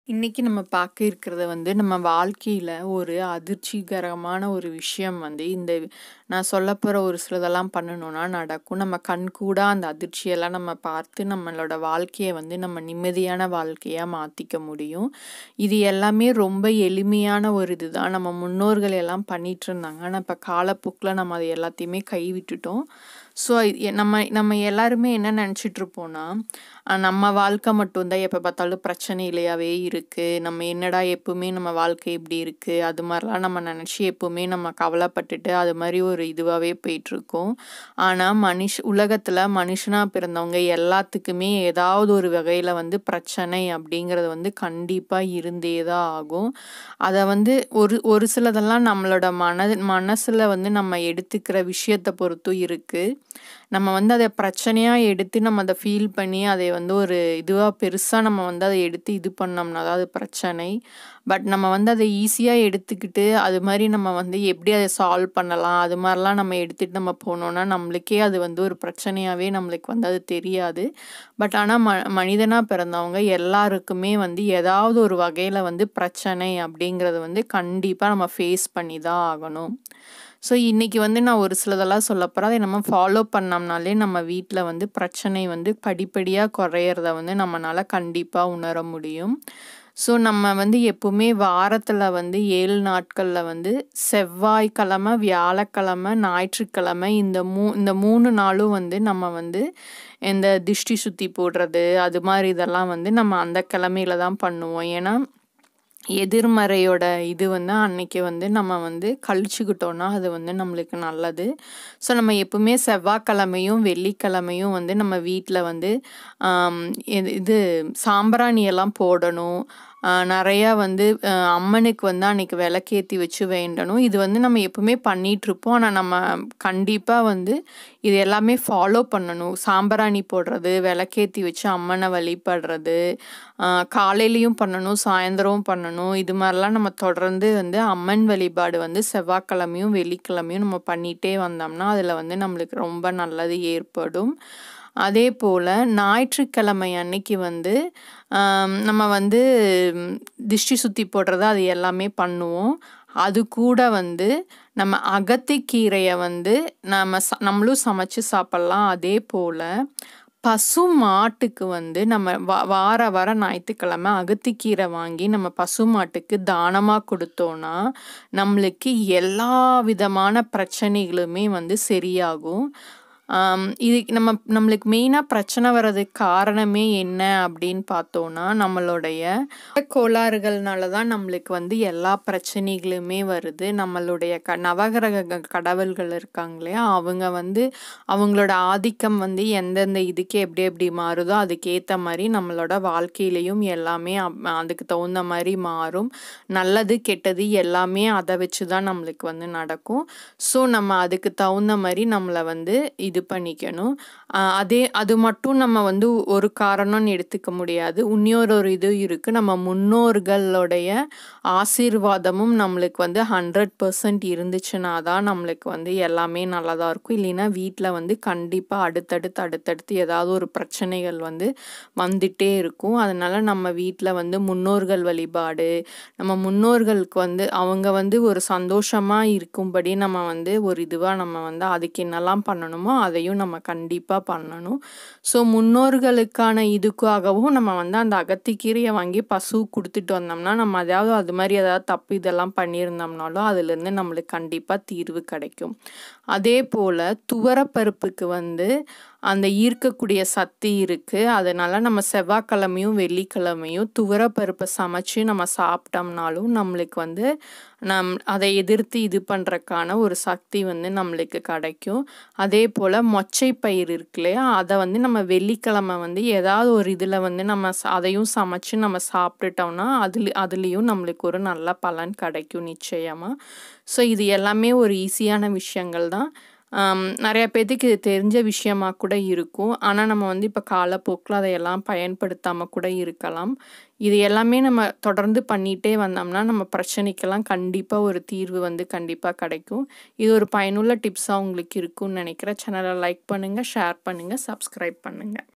இன்னைக்கு நம்ம பார்க்க இருக்கிறது வந்து நம்ம வாழ்க்கையில ஒரு அதிர்ச்சிகரமான ஒரு விஷயம் வந்து இந்த நான் சொல்லப்போற ஒரு சிலதெல்லாம் பண்ணணும்னா நடக்கும். நம்ம கண்கூடா அந்த அதிர்ச்சியெல்லாம் நம்ம பார்த்து நம்மளோட வாழ்க்கைய வந்து நம்ம நிம்மதியான வாழ்க்கையா மாத்திக்க முடியும். இது எல்லாமே ரொம்ப எளிமையான ஒரு இதுதான். நம்ம முன்னோர்கள் எல்லாம் பண்ணிட்டு இருந்தாங்க. ஆனா இப்ப காலப்போக்குல நம்ம அது எல்லாத்தையுமே கைவிட்டுட்டோம். ஸோ எ நம்ம நம்ம எல்லாருமே என்ன நெனச்சிட்டு இருப்போம்னா, அ நம்ம வாழ்க்கை மட்டும் தான் எப்ப பார்த்தாலும் பிரச்சனையிலயாவே இருக்கு. நம்ம என்னடா எப்பவுமே நம்ம வாழ்க்கை இப்படி இருக்கு. அது மாரிலாம் நம்ம நெனச்சு எப்பவுமே நம்ம கவலைப்பட்டுட்டு அது மாரி ஒரு இதுவாவே போயிட்டுருக்கோம். ஆனா மனிஷ் உலகத்துல மனுஷனா பிறந்தவங்க எல்லாத்துக்குமே ஏதாவது ஒரு வகையில வந்து பிரச்சனை அப்படிங்கிறது வந்து கண்டிப்பா இருந்தே தான் ஆகும். அத வந்து ஒரு ஒரு சிலதெல்லாம் நம்மளோட மனது மனசுல வந்து நம்ம எடுத்துக்கிற விஷயத்த பொறுத்தும் இருக்கு. நம்ம வந்து அத பிரச்சனையா எடுத்து நம்ம அத ஃபீல் பண்ணி அதை வந்து ஒரு இதுவா பெருசா நம்ம வந்து அத எடுத்து இது பண்ணோம்னா தான் அது பிரச்சனை. பட் நம்ம வந்து அத ஈஸியா எடுத்துக்கிட்டு அது மாரி நம்ம வந்து எப்படி அத சால்வ் பண்ணலாம். அது மாரிலாம் நம்ம எடுத்துட்டு நம்ம போனோம்னா, நம்மளுக்கே அது வந்து ஒரு பிரச்சனையாவே நம்மளுக்கு வந்து அது தெரியாது. பட் ஆனா ம மனிதனா பிறந்தவங்க எல்லாருக்குமே வந்து ஏதாவது ஒரு வகையில வந்து பிரச்சனை அப்படிங்கிறது வந்து கண்டிப்பா நம்ம ஃபேஸ் பண்ணி தான் ஆகணும். ஸோ இன்னைக்கு வந்து நான் ஒரு சிலதெல்லாம் சொல்லப்போறேன். அத நம்ம ஃபாலோ பண்ணோம்னாலே நம்ம வீட்ல வந்து பிரச்சனை வந்து படிப்படியா குறையறத வந்து நம்மனால கண்டிப்பா உணர முடியும். ஸோ நம்ம வந்து எப்பவுமே வாரத்துல வந்து 7 நாட்கள்ல வந்து செவ்வாய்க்கிழமை, வியாழக்கிழமை, ஞாயிற்றுக்கிழமை இந்த மூ இந்த 3 நாளும் வந்து நம்ம வந்து இந்த திஷ்டி சுத்தி போடுறது, அது மாரி இதெல்லாம் வந்து நம்ம அந்த கிழமையில தான் பண்ணுவோம். ஏன்னா, எதிர்மறையோட இது வந்து அன்னைக்கு வந்து நம்ம வந்து கழிச்சுக்கிட்டோம்னா, அது வந்து நம்மளுக்கு நல்லது. ஸோ நம்ம எப்பவுமே செவ்வாய்க்கிழமையும், வெள்ளிக்கிழமையும் வந்து நம்ம வீட்ல வந்து ஆம் இது இது சாம்பிராணி எல்லாம் போடணும். அ நெறையா வந்து அ அம்மனுக்கு வந்து அன்னைக்கு விளக்கேத்தி வச்சு வேண்டணும். இது வந்து நம்ம எப்பவுமே பண்ணிட்டுருப்போம். ஆனா நம்ம கண்டிப்பா வந்து இது எல்லாமே ஃபாலோ பண்ணணும். சாம்பிராணி போடுறது, விளக்கேத்தி வச்சு அம்மன வழிபடுறது, அ காலையிலயும் பண்ணணும், சாயந்தரமும் பண்ணணும். இது மாரிலாம் நம்ம தொடர்ந்து வந்து அம்மன் வழிபாடு வந்து செவ்வாய்க்கிழமையும், வெள்ளிக்கிழமையும் நம்ம பண்ணிட்டே வந்தோம்னா, அதுல வந்து நம்மளுக்கு ரொம்ப நல்லது ஏற்படும். அதேபோல ஞாயிற்றுக்கிழமை அன்னைக்கு வந்து அ நம்ம வந்து திஷ்டி சுத்தி போடுறது அது எல்லாமே பண்ணுவோம். அது கூட வந்து நம்ம அகத்திக்கீரைய வந்து நம்ம ச நம்மளும் சமைச்சு சாப்பிடலாம். அதேபோல பசு மாட்டுக்கு வந்து நம்ம வ வார வாரம் ஞாயித்துக்கிழமை அகத்திக்கீரை வாங்கி நம்ம பசு மாட்டுக்கு தானமா குடுத்தோம்னா, நம்மளுக்கு எல்லா விதமான பிரச்சனைகளுமே வந்து சரியாகும். ஆம் இது நம்ம நம்மளுக்கு மெயினா பிரச்சனை வர்றதுக்கு காரணமே என்ன அப்படின்னு பார்த்தோம்னா, நம்மளுடைய கோளாறுகள்னால தான் நம்மளுக்கு வந்து எல்லா பிரச்சனைகளுமே வருது. நம்மளுடைய க நவகிரக கடவுள்கள் இருக்காங்க இல்லையா? அவங்க வந்து அவங்களோட ஆதிக்கம் வந்து எந்தெந்த இதுக்கு எப்படி எப்படி மாறுதோ, அதுக்கேத்த மாரி நம்மளோட வாழ்க்கையிலயும் எல்லாமே அப் அதுக்கு தகுந்த மாரி மாறும். நல்லது, கெட்டது எல்லாமே அத வச்சு தான் நம்மளுக்கு வந்து நடக்கும். ஸோ நம்ம அதுக்கு தகுந்த மாரி நம்மள வந்து இது பண்ணிக்கணும். அ அதே அது மட்டும் நம்ம வந்து ஒரு காரணம்னு எடுத்துக்க முடியாது. இன்னொரு ஒரு இது இருக்கு. நம்ம முன்னோர்களுடைய ஆசீர்வாதமும் நம்மளுக்கு வந்து 100% இருந்துச்சுன்னா தான் நம்மளுக்கு வந்து எல்லாமே நல்லதா இருக்கும். இல்லைன்னா வீட்ல வந்து கண்டிப்பா அடுத்தடுத்து அடுத்தடுத்து ஏதாவது ஒரு பிரச்சனைகள் வந்து வந்துட்டே இருக்கும். அதனால நம்ம வீட்ல வந்து முன்னோர்கள் வழிபாடு, நம்ம முன்னோர்களுக்கு வந்து அவங்க வந்து ஒரு சந்தோஷமா இருக்கும்படி நம்ம வந்து ஒரு இதுவா நம்ம வந்து அதுக்கு என்னலாம் பண்ணணுமோ, அதையும் நம்ம கண்டிப்பா பண்ணணும். ஸோ முன்னோர்களுக்கான இதுக்காகவும் நம்ம வந்து அந்த அகத்திக்கீரைய வாங்கி பசுவுக்கு குடுத்துட்டு வந்தோம்னா, நம்ம அதாவது அது மாரி ஏதாவது தப்பு இதெல்லாம் பண்ணியிருந்தோம்னாலும், அதுலேருந்து நம்மளுக்கு கண்டிப்பா தீர்வு கிடைக்கும். அதேபோல துவரப்பருப்புக்கு வந்து அந்த ஈர்க்கக்கூடிய சக்தி இருக்கு. அதனால நம்ம செவ்வாய்க்கிழமையும், வெள்ளிக்கிழமையும் துவரப்பருப்ப சமைச்சு நம்ம சாப்பிட்டோம்னாலும், நம்மளுக்கு வந்து நம் அதை எதிர்த்து இது பண்றக்கான ஒரு சக்தி வந்து நம்மளுக்கு கிடைக்கும். அதேபோல மொச்சை பயிறு இருக்கு இல்லையா? அத வந்து நம்ம வெள்ளிக்கிழமை வந்து ஏதாவது ஒரு இதுல வந்து நம்ம ச அதையும் சமைச்சு நம்ம சாப்பிட்டுட்டோம்னா, அதுல அதுலயும் நம்மளுக்கு ஒரு நல்ல பலன் கிடைக்கும் நிச்சயமா. ஸோ இது எல்லாமே ஒரு ஈஸியான விஷயங்கள் தான். அம் நெறைய பேத்துக்கு இது தெரிஞ்ச விஷயமா கூட இருக்கும். ஆனா நம்ம வந்து இப்ப காலப்போக்குல அதையெல்லாம் பயன்படுத்தாம கூட இருக்கலாம். இது எல்லாமே நம்ம தொடர்ந்து பண்ணிட்டே வந்தோம்னா, நம்ம பிரச்சனைக்கெல்லாம் கண்டிப்பா ஒரு தீர்வு வந்து கண்டிப்பா கிடைக்கும். இது ஒரு பயனுள்ள டிப்ஸா உங்களுக்கு இருக்கும்னு நெனைக்கிறேன். சேனல லைக் பண்ணுங்க, ஷேர் பண்ணுங்க, சப்ஸ்கிரைப் பண்ணுங்க.